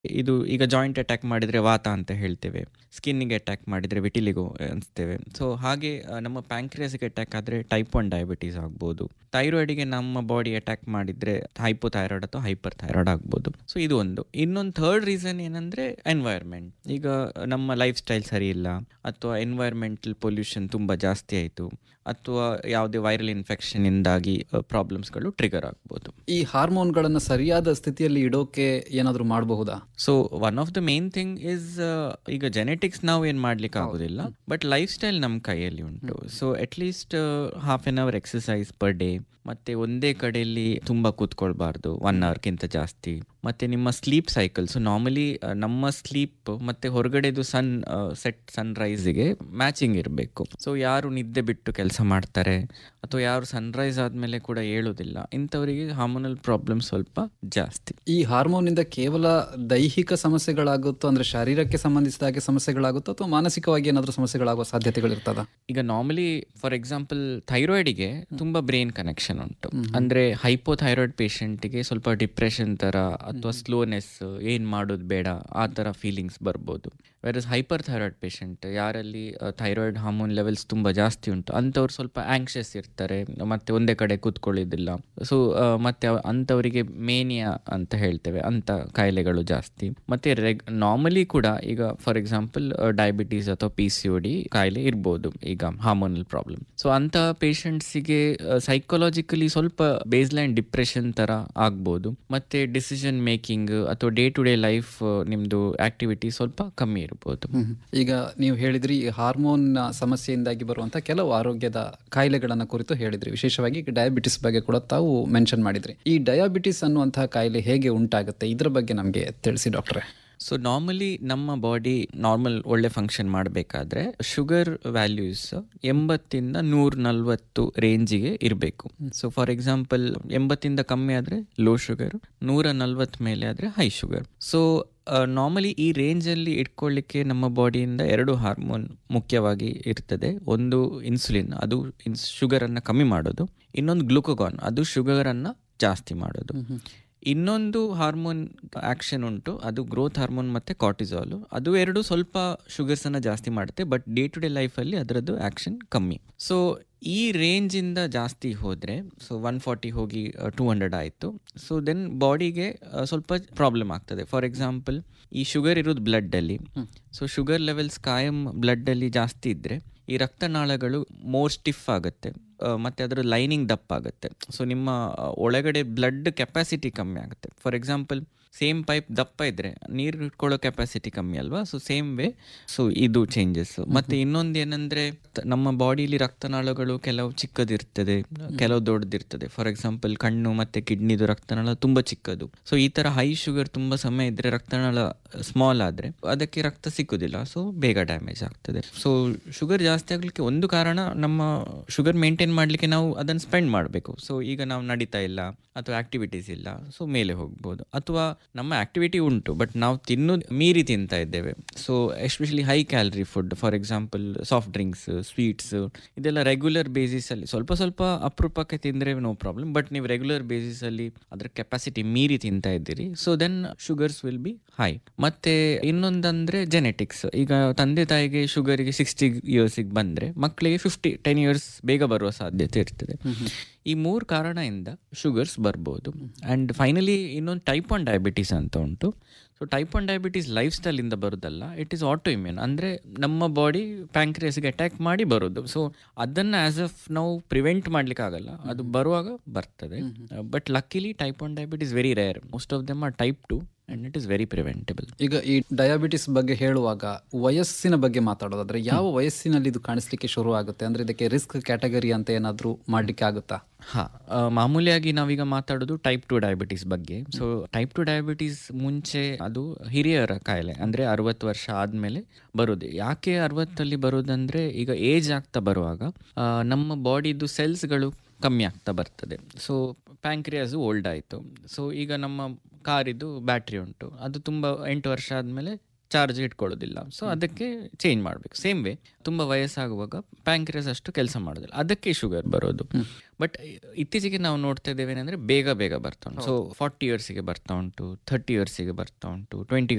ಇದು ಈಗ joint attack ಮಾಡಿದರೆ ವಾತ ಅಂತ ಹೇಳ್ತೇವೆ ಸ್ಕಿನ್ನಿಗೆ ಅಟ್ಯಾಕ್ ಮಾಡಿದರೆ ವಿಟಿಲಿಗೋ ಅನಿಸ್ತೇವೆ ಸೊ ಹಾಗೆ ಆ, ನಮ್ಮ ಪ್ಯಾಂಕ್ರಿಯಾಸಿಗೆ ಅಟ್ಯಾಕ್ ಆದರೆ ಟೈಪ್ ಒನ್ ಡಯಾಬಿಟೀಸ್ ಆಗ್ಬೋದು ಥೈರಾಯ್ಡಿಗೆ ನಮ್ಮ ಬಾಡಿ ಅಟ್ಯಾಕ್ ಮಾಡಿದರೆ ಹೈಪೋ ಥೈರಾಯ್ಡ್ ಅಥವಾ ಹೈಪರ್ ಥೈರಾಯ್ಡ್ ಆಗ್ಬೋದು ಸೊ ಇದು ಒಂದು ಇನ್ನೊಂದು ಥರ್ಡ್ ರೀಸನ್ ಏನಂದರೆ ಎನ್ವೈರ್ಮೆಂಟ್ ಈಗ ನಮ್ಮ ಲೈಫ್ ಸ್ಟೈಲ್ ಸರಿ ಇಲ್ಲ ಅಥವಾ ಎನ್ವೈರ್ಮೆಂಟಲ್ ಪೊಲ್ಯೂಷನ್ ತುಂಬ ಜಾಸ್ತಿ ಆಯಿತು ಅಥವಾ ಯಾವುದೇ ವೈರಲ್ ಇನ್ಫೆಕ್ಷನ್ನಿಂದಾಗಿ ಪ್ರಾಬ್ಲಮ್ಸ್ಗಳು ಟ್ರಿಗರ್ ಆಗ್ಬೋದು ಈ ಹಾರ್ಮೋನ್ಗಳನ್ನು ಸರಿಯಾದ ಸ್ಥಿತಿಯಲ್ಲಿ ಇಡೋಕೆ ಏನಾದರೂ ಮಾಡಬಹುದಾ so one of the main thing is ಈಗ ಜೆನೆಟಿಕ್ಸ್ ನಾವು ಏನು ಮಾಡ್ಲಿಕ್ಕೆ ಆಗೋದಿಲ್ಲ ಬಟ್ ಲೈಫ್ ಸ್ಟೈಲ್ ನಮ್ಮ ಕೈಯಲ್ಲಿ ಉಂಟು so at least half an hour exercise per day ಮತ್ತೆ ಒಂದೇ ಕಡೆಯಲ್ಲಿ ತುಂಬ ಕೂತ್ಕೊಳ್ಬಾರ್ದು ಒನ್ ಅವರ್ಗಿಂತ ಜಾಸ್ತಿ ಮತ್ತೆ ನಿಮ್ಮ ಸ್ಲೀಪ್ ಸೈಕಲ್ ಸೊ ನಾರ್ಮಲಿ ನಮ್ಮ ಸ್ಲೀಪ್ ಮತ್ತೆ ಹೊರಗಡೆದು ಸನ್ ಸೆಟ್ ಸನ್ರೈಸಿಗೆ ಮ್ಯಾಚಿಂಗ್ ಇರಬೇಕು ಸೊ ಯಾರು ನಿದ್ದೆ ಬಿಟ್ಟು ಕೆಲಸ ಮಾಡ್ತಾರೆ ಅಥವಾ ಯಾರು ಸನ್ರೈಸ್ ಆದಮೇಲೆ ಕೂಡ ಹೇಳೋದಿಲ್ಲ ಇಂಥವರಿಗೆ ಹಾರ್ಮೋನಲ್ ಪ್ರಾಬ್ಲಮ್ ಸ್ವಲ್ಪ ಜಾಸ್ತಿ ಈ ಹಾರ್ಮೋನಿಂದ ಕೇವಲ ದೈಹಿಕ ಸಮಸ್ಯೆಗಳಾಗುತ್ತೋ ಅಂದ್ರೆ ಶರೀರಕ್ಕೆ ಸಂಬಂಧಿಸಿದ ಹಾಗೆ ಸಮಸ್ಯೆಗಳಾಗುತ್ತೋ ಅಥವಾ ಮಾನಸಿಕವಾಗಿ ಏನಾದರೂ ಸಮಸ್ಯೆಗಳಾಗುವ ಸಾಧ್ಯತೆಗಳಿರ್ತದ ಈಗ ನಾರ್ಮಲಿ ಫಾರ್ ಎಕ್ಸಾಂಪಲ್ ಥೈರಾಯ್ಡಿಗೆ ತುಂಬಾ ಬ್ರೈನ್ ಕನೆಕ್ಷನ್ ಉಂಟು ಅಂದ್ರೆ ಹೈಪೋಥೈರಾಯ್ಡ್ ಪೇಷಂಟ್ಗೆ ಸ್ವಲ್ಪ ಡಿಪ್ರೆಷನ್ ತರ ಅಥವಾ ಸ್ಲೋನೆಸ್ ಏನ್ ಮಾಡೋದು ಬೇಡ ಆ ತರ ಫೀಲಿಂಗ್ಸ್ ಬರ್ಬೋದು ವೆರಸ್ ಹೈಪರ್ ಥೈರಾಯ್ಡ್ ಪೇಷಂಟ್ ಯಾರಲ್ಲಿ ಥೈರಾಯ್ಡ್ ಹಾರ್ಮೋನ್ ಲೆವೆಲ್ಸ್ ತುಂಬ ಜಾಸ್ತಿ ಉಂಟು ಅಂಥವ್ರು ಸ್ವಲ್ಪ ಆಂಕ್ಷಿಯಸ್ ಇರ್ತಾರೆ ಮತ್ತೆ ಒಂದೇ ಕಡೆ ಕೂತ್ಕೊಳ್ಳೋದಿಲ್ಲ ಸೊ ಮತ್ತೆ ಅವ- ಅಂಥವರಿಗೆ ಮೇನಿಯಾ ಅಂತ ಹೇಳ್ತೇವೆ ಅಂತ ಕಾಯಿಲೆಗಳು ಜಾಸ್ತಿ ಮತ್ತೆ ರೆಗ್ ನಾರ್ಮಲಿ ಕೂಡ ಈಗ ಫಾರ್ ಎಕ್ಸಾಂಪಲ್ ಡಯಾಬಿಟೀಸ್ ಅಥವಾ ಪಿ ಸಿ ಡಿ ಕಾಯಿಲೆ ಇರ್ಬೋದು ಈಗ ಹಾರ್ಮೋನಲ್ ಪ್ರಾಬ್ಲಮ್ ಸೊ ಅಂಥ ಪೇಷಂಟ್ಸಿಗೆ ಸೈಕಾಲಜಿಕಲಿ ಸ್ವಲ್ಪ ಬೇಸ್ಲೈನ್ ಡಿಪ್ರೆಷನ್ ತರ ಆಗ್ಬೋದು ಮತ್ತೆ ಡಿಸಿಷನ್ ಮೇಕಿಂಗ್ ಅಥವಾ ಡೇ ಟು ಡೇ ಲೈಫ್ ನಿಮ್ದು ಆಕ್ಟಿವಿಟಿ ಸ್ವಲ್ಪ ಕಮ್ಮಿ ಇರ್ಬೋದು ಈಗ ನೀವು ಹೇಳಿದ್ರಿ ಈ ಹಾರ್ಮೋನ್ ಸಮಸ್ಯೆಯಿಂದಾಗಿ ಬರುವಂತ ಕೆಲವು ಆರೋಗ್ಯದ ಕಾಯಿಲೆಗಳನ್ನ ಕುರಿತು ಹೇಳಿದ್ರಿ ವಿಶೇಷವಾಗಿ ಡಯಾಬಿಟಿಸ್ ಬಗ್ಗೆ ಕೂಡ ತಾವು ಮೆನ್ಷನ್ ಮಾಡಿದ್ರಿ ಈ ಡಯಾಬಿಟಿಸ್ ಅನ್ನುವಂತಹ ಕಾಯಿಲೆ ಹೇಗೆ ಉಂಟಾಗುತ್ತೆ ಇದ್ರ ಬಗ್ಗೆ ನಮಗೆ ತಿಳಿಸಿ ಡಾಕ್ಟ್ರೆ ಸೊ ನಾರ್ಮಲಿ ನಮ್ಮ ಬಾಡಿ ನಾರ್ಮಲ್ ಒಳ್ಳೆ ಫಂಕ್ಷನ್ ಮಾಡಬೇಕಾದ್ರೆ ಶುಗರ್ ವ್ಯಾಲ್ಯೂಸ್ ಎಂಬತ್ತಿಂದ ನೂರ ನಲ್ವತ್ತು ರೇಂಜಿಗೆ ಇರಬೇಕು ಸೊ ಫಾರ್ ಎಕ್ಸಾಂಪಲ್ ಎಂಬತ್ತಿಂದ ಕಮ್ಮಿ ಆದರೆ ಲೋ ಶುಗರ್ ನೂರ ನಲ್ವತ್ತು ಮೇಲೆ ಆದರೆ ಹೈ ಶುಗರ್ ಸೊ ನಾರ್ಮಲಿ ಈ ರೇಂಜಲ್ಲಿ ಇಟ್ಕೊಳ್ಳಿಕ್ಕೆ ನಮ್ಮ ಬಾಡಿಯಿಂದ ಎರಡು ಹಾರ್ಮೋನ್ ಮುಖ್ಯವಾಗಿ ಇರ್ತದೆ ಒಂದು ಇನ್ಸುಲಿನ್ ಅದು ಇನ್ಸ್ ಶುಗರನ್ನು ಕಮ್ಮಿ ಮಾಡೋದು ಇನ್ನೊಂದು ಗ್ಲುಕೋಗಾನ್ ಅದು ಶುಗರನ್ನು ಜಾಸ್ತಿ ಮಾಡೋದು ಇನ್ನೊಂದು ಹಾರ್ಮೋನ್ ಆಕ್ಷನ್ ಉಂಟು ಅದು ಗ್ರೋತ್ ಹಾರ್ಮೋನ್ ಮತ್ತೆ ಕಾರ್ಟಿಸಾಲು ಅದು ಎರಡು ಸ್ವಲ್ಪ ಶುಗರ್ಸ್ ಅನ್ನ ಜಾಸ್ತಿ ಮಾಡುತ್ತೆ ಬಟ್ ಡೇ ಟು ಡೇ ಲೈಫಲ್ಲಿ ಅದರದ್ದು ಆಕ್ಷನ್ ಕಮ್ಮಿ ಸೊ ಈ ರೇಂಜಿಂದ ಜಾಸ್ತಿ ಹೋದರೆ ಸೊ ಒನ್ ಫಾರ್ಟಿ ಹೋಗಿ ಟೂ ಹಂಡ್ರೆಡ್ ಆಯಿತು ಸೊ ದೆನ್ ಬಾಡಿಗೆ ಸ್ವಲ್ಪ ಪ್ರಾಬ್ಲಮ್ ಆಗ್ತದೆ ಫಾರ್ ಎಕ್ಸಾಂಪಲ್ ಈ ಶುಗರ್ ಇರೋದು ಬ್ಲಡ್ಡಲ್ಲಿ ಸೊ ಶುಗರ್ ಲೆವೆಲ್ಸ್ ಕಾಯಂ ಬ್ಲಡ್ಡಲ್ಲಿ ಜಾಸ್ತಿ ಇದ್ದರೆ ಈ ರಕ್ತನಾಳಗಳು ಮೋರ್ ಸ್ಟಿಫ್ ಆಗುತ್ತೆ ಆ, ಮತ್ತೆ ಅದರ ಲೈನಿಂಗ್ ದಪ್ಪ ಆಗುತ್ತೆ ಸೊ ನಿಮ್ಮ ಆ, ಒಳಗಡೆ ಬ್ಲಡ್ ಕೆಪಾಸಿಟಿ ಕಮ್ಮಿ ಆಗುತ್ತೆ ಫಾರ್ ಎಕ್ಸಾಂಪಲ್ ಸೇಮ್ ಪೈಪ್ ದಪ್ಪ ಇದ್ರೆ ನೀರು ಇಟ್ಕೊಳ್ಳೋ ಕೆಪಾಸಿಟಿ ಕಮ್ಮಿ ಅಲ್ವಾ ಸೊ ಸೇಮ್ ವೇ ಸೊ ಇದು ಚೇಂಜಸ್ ಮತ್ತೆ ಇನ್ನೊಂದು ಏನಂದ್ರೆ ತ- ನಮ್ಮ ಬಾಡಿಲಿ ರಕ್ತನಾಳಗಳು ಕೆಲವು ಚಿಕ್ಕದಿರ್ತದೆ ಕೆಲವು ದೊಡ್ಡದಿರ್ತದೆ ಫಾರ್ ಎಕ್ಸಾಂಪಲ್ ಕಣ್ಣು ಮತ್ತೆ ಕಿಡ್ನಿದು ರಕ್ತನಾಳ ತುಂಬಾ ಚಿಕ್ಕದು ಸೊ ಈ ತರ ಹೈ ಶುಗರ್ ತುಂಬಾ ಸಮಯ ಇದ್ರೆ ರಕ್ತನಾಳ ಸ್ಮಾಲ್ ಆದ್ರೆ ಅದಕ್ಕೆ ರಕ್ತ ಸಿಕ್ಕುದಿಲ್ಲ ಸೊ ಬೇಗ ಡ್ಯಾಮೇಜ್ ಆಗ್ತದೆ ಸೊ ಶುಗರ್ ಜಾಸ್ತಿ ಆಗ್ಲಿಕ್ಕೆ ಒಂದು ಕಾರಣ ನಮ್ಮ ಶುಗರ್ ಮೇಂಟೈನ್ ಮಾಡ್ಲಿಕ್ಕೆ ನಾವು ಅದನ್ನ ಸ್ಪೆಂಡ್ ಮಾಡಬೇಕು ಸೊ ಈಗ ನಾವು ನಡೀತಾ ಇಲ್ಲ ಅಥವಾ ಆಕ್ಟಿವಿಟೀಸ್ ಇಲ್ಲ ಸೊ ಮೇಲೆ ಹೋಗ್ಬೋದು ಅಥವಾ ನಮ್ಮ ಆಕ್ಟಿವಿಟಿ ಉಂಟು ಬಟ್ ನಾವು ತಿನ್ನೋದು ಮೀರಿ ತಿಂತಾ ಇದ್ದೇವೆ so especially high calorie food for example soft drinks sweets ಇದೆಲ್ಲ ರೆಗ್ಯುಲರ್ ಬೇಸಿಸಲ್ಲಿ ಸ್ವಲ್ಪ ಸ್ವಲ್ಪ ಅಪರೂಪಕ್ಕೆ ತಿಂದರೆ ನೋ ಪ್ರಾಬ್ಲಮ್ ಬಟ್ ನೀವು ರೆಗ್ಯುಲರ್ ಬೇಸಿಸಲ್ಲಿ ಅದರ ಕೆಪಾಸಿಟಿ ಮೀರಿ ತಿಂತಾ ಇದ್ದೀರಿ so then sugars will be high ಮತ್ತೆ ಇನ್ನೊಂದಂದ್ರೆ ಜೆನೆಟಿಕ್ಸ್ ಈಗ ತಂದೆ ತಾಯಿಗೆ ಶುಗರಿಗೆ ಸಿಕ್ಸ್ಟಿ ಇಯರ್ಸಿಗೆ ಬಂದ್ರೆ ಮಕ್ಕಳಿಗೆ ಫಿಫ್ಟಿ ಟೆನ್ ಇಯರ್ಸ್ ಬೇಗ ಬರುವ ಸಾಧ್ಯತೆ ಇರ್ತದೆ ಈ ಮೂರು ಕಾರಣದಿಂದ ಶುಗರ್ಸ್ ಬರ್ಬೋದು ಆ್ಯಂಡ್ ಫೈನಲಿ ಇನ್ನೊಂದು ಟೈಪ್ ಒನ್ ಡಯಾಬಿಟೀಸ್ ಅಂತ ಉಂಟು so type one diabetes life ಸ್ಟೈಲಿಂದ ಬರೋದಲ್ಲ ಇಟ್ ಈಸ್ ಆಟೋ ಇಮ್ಯೂನ್ ಅಂದರೆ ನಮ್ಮ ಬಾಡಿ ಪ್ಯಾಂಕ್ರಿಯಸ್ಗೆ ಅಟ್ಯಾಕ್ ಮಾಡಿ ಬರೋದು ಸೊ ಅದನ್ನು ಆಸ್ ಅಫ್ ನಾವು ಪ್ರಿವೆಂಟ್ ಮಾಡ್ಲಿಕ್ಕೆ ಆಗಲ್ಲ ಅದು ಬರುವಾಗ ಬರ್ತದೆ but luckily type one diabetes very rare most of them are type two and it is very preventable ಈಗ ಈ ಡಯಾಬಿಟಿಸ್ ಬಗ್ಗೆ ಹೇಳುವಾಗ ವಯಸ್ಸಿನ ಬಗ್ಗೆ ಮಾತಾಡೋದಾದ್ರೆ ಯಾವ ವಯಸ್ಸಿನಲ್ಲಿ ಇದು ಕಾಣಿಸ್ಲಿಕ್ಕೆ ಶುರು ಆಗುತ್ತೆ ಅಂದ್ರೆ ಇದಕ್ಕೆ ರಿಸ್ಕ್ ಕ್ಯಾಟಗರಿ ಅಂತ ಏನಾದ್ರೂ ಮಾಡ್ಲಿಕ್ಕೆ ಆಗುತ್ತಾ ಹಾ ಆ, ಮಾಮೂಲಿಯಾಗಿ ನಾವೀಗ ಮಾತಾಡೋದು ಟೈಪ್ ಟು ಡಯಾಬಿಟೀಸ್ ಬಗ್ಗೆ ಸೊ ಟೈಪ್ ಟು ಡಯಾಬಿಟೀಸ್ ಮುಂಚೆ ಅದು ಹಿರಿಯರ ಕಾಯಿಲೆ ಅಂದ್ರೆ ಅರವತ್ತು ವರ್ಷ ಆದ್ಮೇಲೆ ಬರೋದು ಯಾಕೆ ಅರವತ್ತಲ್ಲಿ ಬರೋದಂದ್ರೆ ಈಗ ಏಜ್ ಆಗ್ತಾ ಬರುವಾಗ ಆ, ನಮ್ಮ ಬಾಡಿದು ಸೆಲ್ಸ್ಗಳು ಕಮ್ಮಿ ಆಗ್ತಾ ಬರ್ತದೆ ಸೊ ಪ್ಯಾಂಕ್ರಿಯಾಸು ಓಲ್ಡ್ ಆಯಿತು ಸೊ ಈಗ ನಮ್ಮ ಕಾರಿದು ಬ್ಯಾಟ್ರಿ ಉಂಟು ಅದು ತುಂಬ ಎಂಟು ವರ್ಷ ಆದಮೇಲೆ ಚಾರ್ಜ್ ಇಟ್ಕೊಳ್ಳೋದಿಲ್ಲ ಸೊ ಅದಕ್ಕೆ ಚೇಂಜ್ ಮಾಡಬೇಕು ಸೇಮ್ ವೇ ತುಂಬ ವಯಸ್ಸಾಗುವಾಗ ಪ್ಯಾಂಕ್ರಿಯಸ್ ಅಷ್ಟು ಕೆಲಸ ಮಾಡೋದಿಲ್ಲ ಅದಕ್ಕೆ ಶುಗರ್ ಬರೋದು ಬಟ್ ಇತ್ತೀಚೆಗೆ ನಾವು ನೋಡ್ತಾ ಇದ್ದೇವೆ ಏನಂದ್ರೆ ಬೇಗ ಬೇಗ ಬರ್ತಾ ಉಂಟು ಸೊ ಫಾರ್ಟಿ ಇಯರ್ಸಿಗೆ ಬರ್ತಾ ಉಂಟು ಥರ್ಟಿ ಇಯರ್ಸಿಗೆ ಬರ್ತಾ ಉಂಟು ಟ್ವೆಂಟಿ